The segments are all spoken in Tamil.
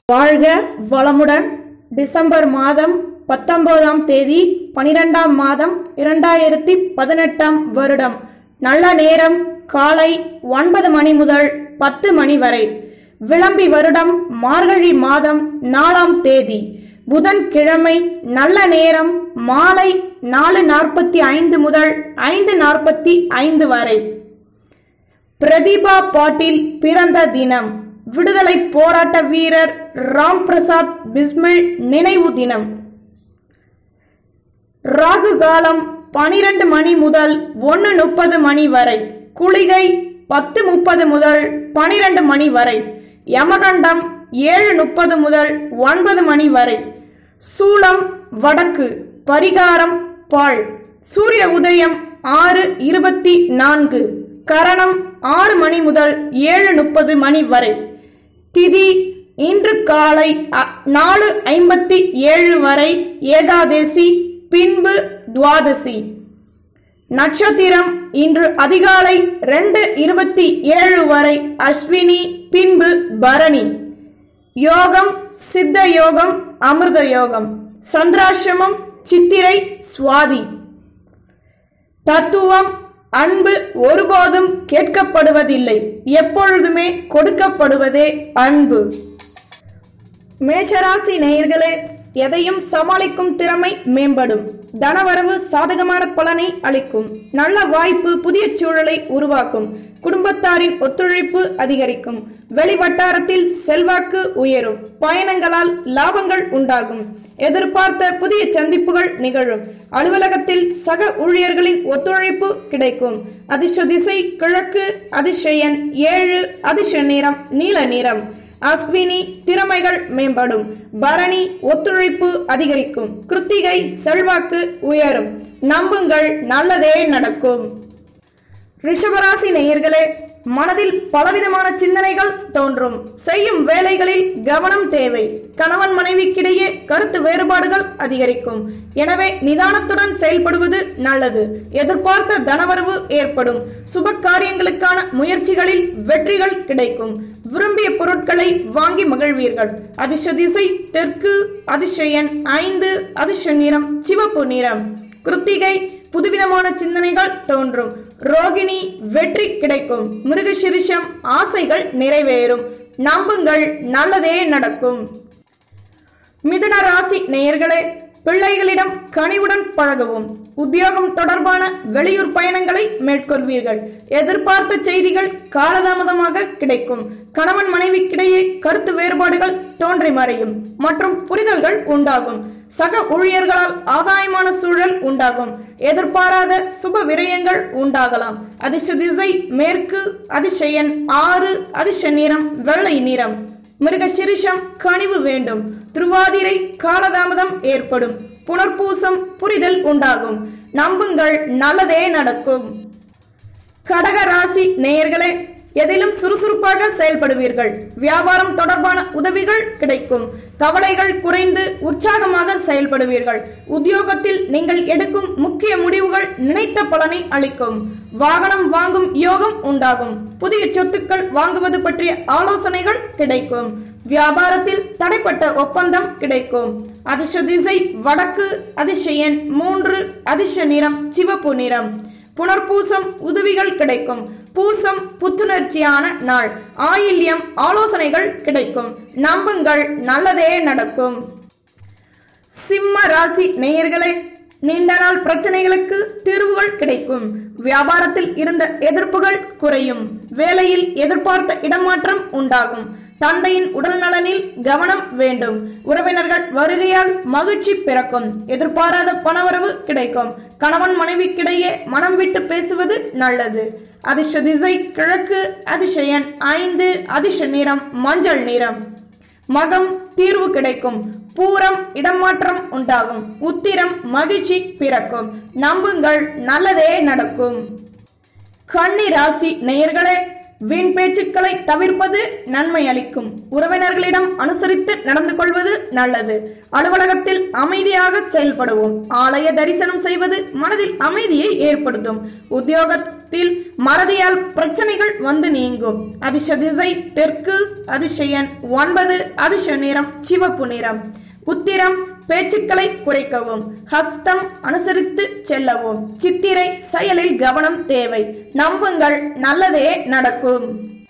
வாழ்க வளமுடன் டிசம்பர் மாதம் பத்தொன்பதாம் தேதி பனிரெண்டாம் மாதம் இரண்டாயிரத்தி பதினெட்டாம் வருடம் நல்ல நேரம் காலை ஒன்பது மணி முதல் பத்து மணி வரை விளம்பி வருடம் மார்கழி மாதம் நாலாம் தேதி புதன்கிழமை நல்ல நேரம் மாலை நாலு நாற்பத்தி ஐந்து முதல் ஐந்து நாற்பத்தி ஐந்து வரை பிரதிபா பாட்டீல் பிறந்த தினம் விடுதலை போராட்ட வீரர் ராம் பிரசாத் பிஸ்மில் நினைவு தினம் ராகு காலம் பனிரெண்டு மணி முதல் ஒன்று முப்பது மணி வரை குளிகை பத்து முப்பது முதல் பனிரெண்டு மணி வரை யமகண்டம் ஏழு முப்பது முதல் ஒன்பது மணி வரை சூலம் வடக்கு பரிகாரம் பால் சூரிய உதயம் ஆறு இருபத்தி நான்கு கரணம் ஆறு மணி முதல் ஏழு முப்பது மணி வரை திதி இன்று காலை அ- நாலு ஐம்பத்தி ஏழு வரை ஏகாதேசி பின்பு துவாதசி நட்சத்திரம் இன்று அதிகாலை ரெண்டு இருபத்தி ஏழு வரை அஸ்வினி பின்பு பரணி யோகம் சித்த யோகம் அமிர்த யோகம் சந்திராசிரமம் சித்திரை சுவாதி தத்துவம் அன்பு ஒருபோதும் கேட்கப்படுவதில்லை எப்பொழுதுமே கொடுக்கப்படுவதே அன்பு மேஷராசி நேயர்களே எதையும் சமாளிக்கும் திறமை மேம்படும் தனவரவு சாதகமான பலனை அளிக்கும் நல்ல வாய்ப்பு புதிய சூழலை உருவாக்கும் குடும்பத்தாரின் ஒத்துழைப்பு அதிகரிக்கும் வெளிவட்டாரத்தில் செல்வாக்கு உயரும் பயணங்களால் லாபங்கள் உண்டாகும் எதிர்பார்த்த புதிய சந்திப்புகள் நிகழும் அலுவலகத்தில் சக ஊழியர்களின் ஒத்துழைப்பு கிடைக்கும் அதிர்ஷ்ட திசை கிழக்கு அதிர்ஷ்ட ஏழு அதிர்ஷ்ட நிறம் நீல நிறம் அஸ்வினி திறமைகள் மேம்படும் பரணி ஒத்துழைப்பு அதிகரிக்கும் கிருத்திகை செல்வாக்கு உயரும் நம்புங்கள் நல்லதே நடக்கும் ரிஷபராசி நேயர்களே மனதில் பலவிதமான சிந்தனைகள் தோன்றும் செய்யும் வேலைகளில் கவனம் தேவை கணவன் மனைவிக்கிடையே கருத்து வேறுபாடுகள் அதிகரிக்கும் எனவே நிதானத்துடன் செயல்படுவது நல்லது எதிர்பார்த்த தனவரவு ஏற்படும் சுப காரியங்களுக்கான முயற்சிகளில் வெற்றிகள் கிடைக்கும் விரும்பிய பொருட்களை வாங்கி மகிழ்வீர்கள் அதிர்ஷ்ட திசை தெற்கு அதிர்ஷ்ட எண் ஐந்து அதிர்ஷ்ட நிறம் சிவப்பு நிறம் கிருத்திகை புதுவிதமான சிந்தனைகள் தோன்றும் ரோகிணி வெற்றி கிடைக்கும் மிருகசிரிஷம் ஆசைகள் நிறைவேறும் நம்புங்கள் நல்லதே நடக்கும் மிதுன ராசி நேயர்களே பிள்ளைகளிடம் கனிவுடன் பழகவும் உத்தியோகம் தொடர்பான வெளியூர் பயணங்களை மேற்கொள்வீர்கள் எதிர்பார்த்த செய்திகள் காலதாமதமாக கிடைக்கும் கணவன் மனைவிக்கிடையே கருத்து வேறுபாடுகள் தோன்றி மறையும் மற்றும் புரிதல்கள் உண்டாகும் சக ஊழியர்களால் ஆதாயமான சூழல் உண்டாகும் எதிர்பாராத சுப விரயங்கள் உண்டாகலாம் அதிர்ஷ்ட திசை மேற்கு அதிர்ஷ்ட எண் ஆறு அதிர்ஷ்ட நிறம் வெள்ளை நிறம் மிருகசிரிஷம் கனிவு வேண்டும் திருவாதிரை காலதாமதம் ஏற்படும் புனர்பூசம் புரிதல் உண்டாகும் நம்புங்கள் நல்லதே நடக்கும் கடக ராசி நேயர்களே எதிலும் சுறுசுறுப்பாக செயல்படுவீர்கள் வியாபாரம் தொடர்பான உதவிகள் கிடைக்கும் கவலைகள் குறைந்து உற்சாகமாக செயல்படுவீர்கள் உத்தியோகத்தில் நீங்கள் எடுக்கும் முக்கிய முடிவுகள் நினைத்த பலனை அளிக்கும் வாகனம் வாங்கும் யோகம் உண்டாகும் புதிய சொத்துக்கள் வாங்குவது பற்றிய ஆலோசனைகள் கிடைக்கும் வியாபாரத்தில் தடைப்பட்ட ஒப்பந்தம் கிடைக்கும் அதிர்ஷ்ட திசை வடக்கு அதிர்ஷ்ட எண் மூன்று அதிர்ஷ்ட நிறம் சிவப்பு நிறம் புனர்பூசம் உதவிகள் கிடைக்கும் பூசம் புத்துணர்ச்சியான நாள் ஆயில்யம் ஆலோசனைகள் கிடைக்கும் நம்புங்கள் நல்லதே நடக்கும் சிம்ம ராசி நேயர்களே நீண்ட நாள் பிரச்சனைகளுக்கு தீர்வுகள் கிடைக்கும் வியாபாரத்தில் இருந்த எதிர்ப்புகள் குறையும் வேலையில் எதிர்பார்த்த இடமாற்றம் உண்டாகும் தந்தையின் உடல் நலனில் கவனம் வேண்டும் உறவினர்கள் வருகையால் மகிழ்ச்சி பிறக்கும் எதிர்பாராத பணவரவு கிடைக்கும் கணவன் மனைவிக்கிடையே மனம் விட்டு பேசுவது நல்லது அதிர்ஷ்ட திசை கிழக்கு அதிர்ஷ்ட எண் ஐந்து அதிர்ஷ்ட நிறம் மஞ்சள் நிறம் மகம் தீர்வு கிடைக்கும் பூரம் இடமாற்றம் உண்டாகும் உத்திரம் மகிழ்ச்சி பிறக்கும் நம்புங்கள் நல்லதே நடக்கும் கன்னி ராசி நேயர்களே வீண் பேச்சுக்களை தவிர்ப்பது நன்மை அளிக்கும் உறவினர்களிடம் அனுசரித்து நடந்து கொள்வது நல்லது அலுவலகத்தில் அமைதியாக செயல்படுவோம் ஆலய தரிசனம் செய்வது மனதில் அமைதியை ஏற்படுத்தும் உத்தியோக குடும்பத்தில் மறதியால் பிரச்சனைகள் வந்து நீங்கும் அதிர்ஷ்ட திசை தெற்கு அதிசயன் ஒன்பது அதிர்ஷ்ட நிறம் சிவப்பு நிறம் உத்திரம் பேச்சுக்களை குறைக்கவும் ஹஸ்தம் அனுசரித்து செல்லவும் சித்திரை செயலில் கவனம் தேவை நம்புங்கள் நல்லதே நடக்கும்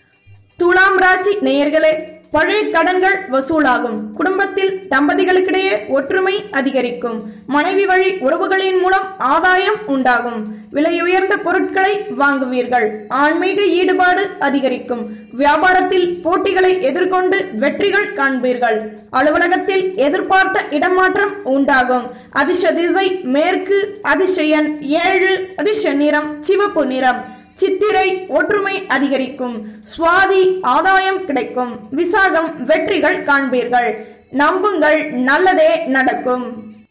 துலாம் ராசி நேயர்களே பழைய கடன்கள் வசூலாகும் குடும்பத்தில் தம்பதிகளுக்கிடையே ஒற்றுமை அதிகரிக்கும் மனைவி வழி உறவுகளின் மூலம் ஆதாயம் உண்டாகும் விலையுயர்ந்த பொருட்களை வாங்குவீர்கள் ஆன்மீக ஈடுபாடு அதிகரிக்கும் வியாபாரத்தில் போட்டிகளை எதிர்கொண்டு வெற்றிகள் காண்பீர்கள் அலுவலகத்தில் எதிர்பார்த்த இடமாற்றம் உண்டாகும் அதிர்ஷ திசை மேற்கு அதிசயன் ஏழு அதிர்ஷ நிறம் சிவப்பு நிறம் சித்திரை ஒற்றுமை அதிகரிக்கும் சுவாதி ஆதாயம் கிடைக்கும் விசாகம் வெற்றிகள் காண்பீர்கள் நம்புங்கள் நல்லதே நடக்கும்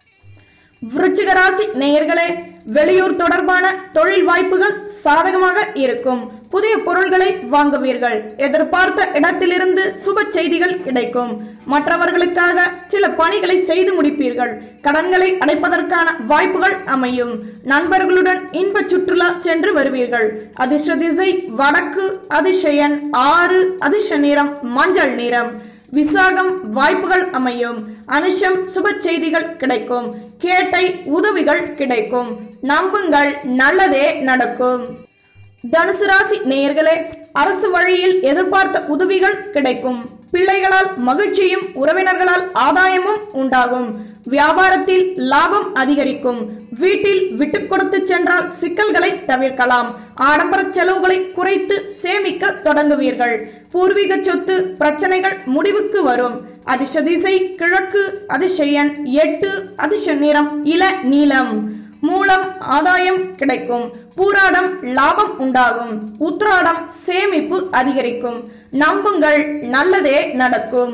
விருச்சிக ராசி நேயர்களே வெளியூர் தொடர்பான தொழில் வாய்ப்புகள் சாதகமாக இருக்கும் புதிய பொருள்களை வாங்குவீர்கள் எதிர்பார்த்த இடத்திலிருந்து சுப செய்திகள் கிடைக்கும் மற்றவர்களுக்காக சில பணிகளை செய்து முடிப்பீர்கள் கடன்களை அடைப்பதற்கான வாய்ப்புகள் அமையும் நண்பர்களுடன் இன்ப சுற்றுலா சென்று வருவீர்கள் அதிர்ஷ்ட திசை வடக்கு அதிசயன் ஆறு அதிர்ஷ்ட நிறம் மஞ்சள் நிறம் விசாகம் வாய்ப்புகள் அமையும் அனுஷம் சுப செய்திகள் கிடைக்கும் கேட்டை உதவிகள் கிடைக்கும் நம்புங்கள் நல்லதே நடக்கும் தனுசு ராசி நேயர்களே அரசு வழியில் எதிர்பார்த்த உதவிகள் கிடைக்கும் பிள்ளைகளால் மகிழ்ச்சியும் உறவினர்களால் ஆதாயமும் உண்டாகும் வியாபாரத்தில் லாபம் அதிகரிக்கும் வீட்டில் விட்டு கொடுத்து சென்றால் சிக்கல்களை தவிர்க்கலாம் ஆடம்பர செலவுகளை குறைத்து சேமிக்க தொடங்குவீர்கள் பூர்வீக சொத்து பிரச்சனைகள் முடிவுக்கு வரும் அதிர்ஷ்ட திசை கிழக்கு அதிசயன் எட்டு அதிர்ஷ்ட நிறம் இள நீலம் மூலம் ஆதாயம் கிடைக்கும் பூராடம் லாபம் உண்டாகும் உத்ராடம் சேமிப்பு அதிகரிக்கும் நம்புங்கள் நல்லதே நடக்கும்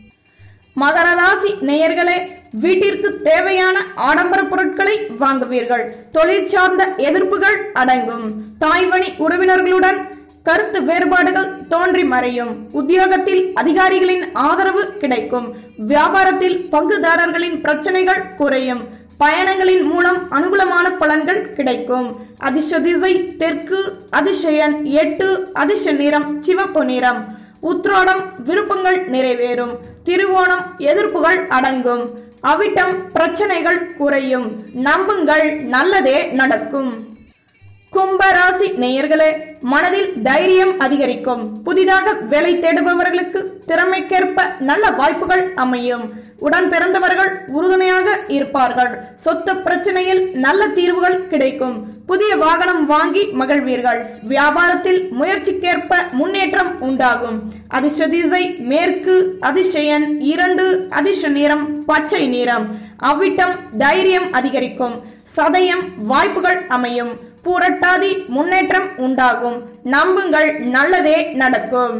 மகர ராசி நேயர்களே வீட்டிற்கு தேவையான ஆடம்பர பொருட்களை வாங்குவீர்கள் தொழில் சார்ந்த எதிர்ப்புகள் அடங்கும் தாய்வழி உறவினர்களுடன் கருத்து வேறுபாடுகள் தோன்றி மறையும் உத்தியோகத்தில் அதிகாரிகளின் ஆதரவு கிடைக்கும் வியாபாரத்தில் பங்குதாரர்களின் பிரச்சனைகள் குறையும் பயணங்களின் மூலம் அனுகூலமான பலன்கள் கிடைக்கும் அதிர்ஷ்ட திசை தெற்கு அதிசயன் எட்டு அதிர்ஷ்ட நிறம் சிவப்பு நிறம் உத்ராடம் விருப்பங்கள் நிறைவேறும் திருவோணம் எதிர்ப்புகள் அடங்கும் அவிட்டம் பிரச்சனைகள் குறையும் நம்புங்கள் நல்லதே நடக்கும் கும்பராசி நேயர்களே மனதில் தைரியம் அதிகரிக்கும் புதிதாக வேலை தேடுபவர்களுக்கு திறமைக்கேற்ப நல்ல வாய்ப்புகள் அமையும் உடன் பிறந்தவர்கள் உறுதுணையாக இருப்பார்கள் சொத்து பிரச்சனையில் நல்ல தீர்வுகள் கிடைக்கும் புதிய வாகனம் வாங்கி மகிழ்வீர்கள் வியாபாரத்தில் முயற்சிக்கேற்ப முன்னேற்றம் உண்டாகும் அதிர்ஷ்ட திசை மேற்கு அதிசயன் இரண்டு அதிர்ஷ்ட நிறம் பச்சை நிறம் அவ்விட்டம் தைரியம் அதிகரிக்கும் சதயம் வாய்ப்புகள் அமையும் பூரட்டாதி முன்னேற்றம் உண்டாகும் நம்புங்கள் நல்லதே நடக்கும்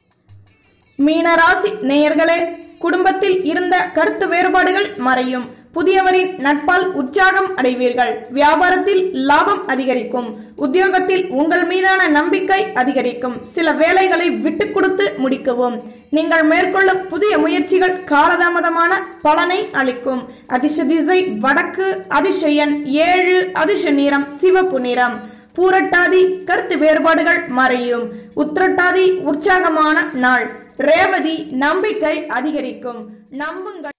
மீனராசி நேயர்களே குடும்பத்தில் இருந்த கருத்து வேறுபாடுகள் மறையும் புதியவரின் நட்பால் உற்சாகம் அடைவீர்கள் வியாபாரத்தில் லாபம் அதிகரிக்கும் உத்தியோகத்தில் உங்கள் மீதான நம்பிக்கை அதிகரிக்கும் சில வேலைகளை விட்டு கொடுத்து முடிக்கவும் நீங்கள் மேற்கொள்ளும் புதிய முயற்சிகள் காலதாமதமான பலனை அளிக்கும் அதிர்ஷ்ட திசை வடக்கு அதிசயன் ஏழு அதிர்ஷ நிறம் சிவப்பு நிறம் பூரட்டாதி கருத்து வேறுபாடுகள் மறையும் உத்திரட்டாதி உற்சாகமான நாள் ரேவதி நம்பிக்கை அதிகரிக்கும் நம்புங்கள்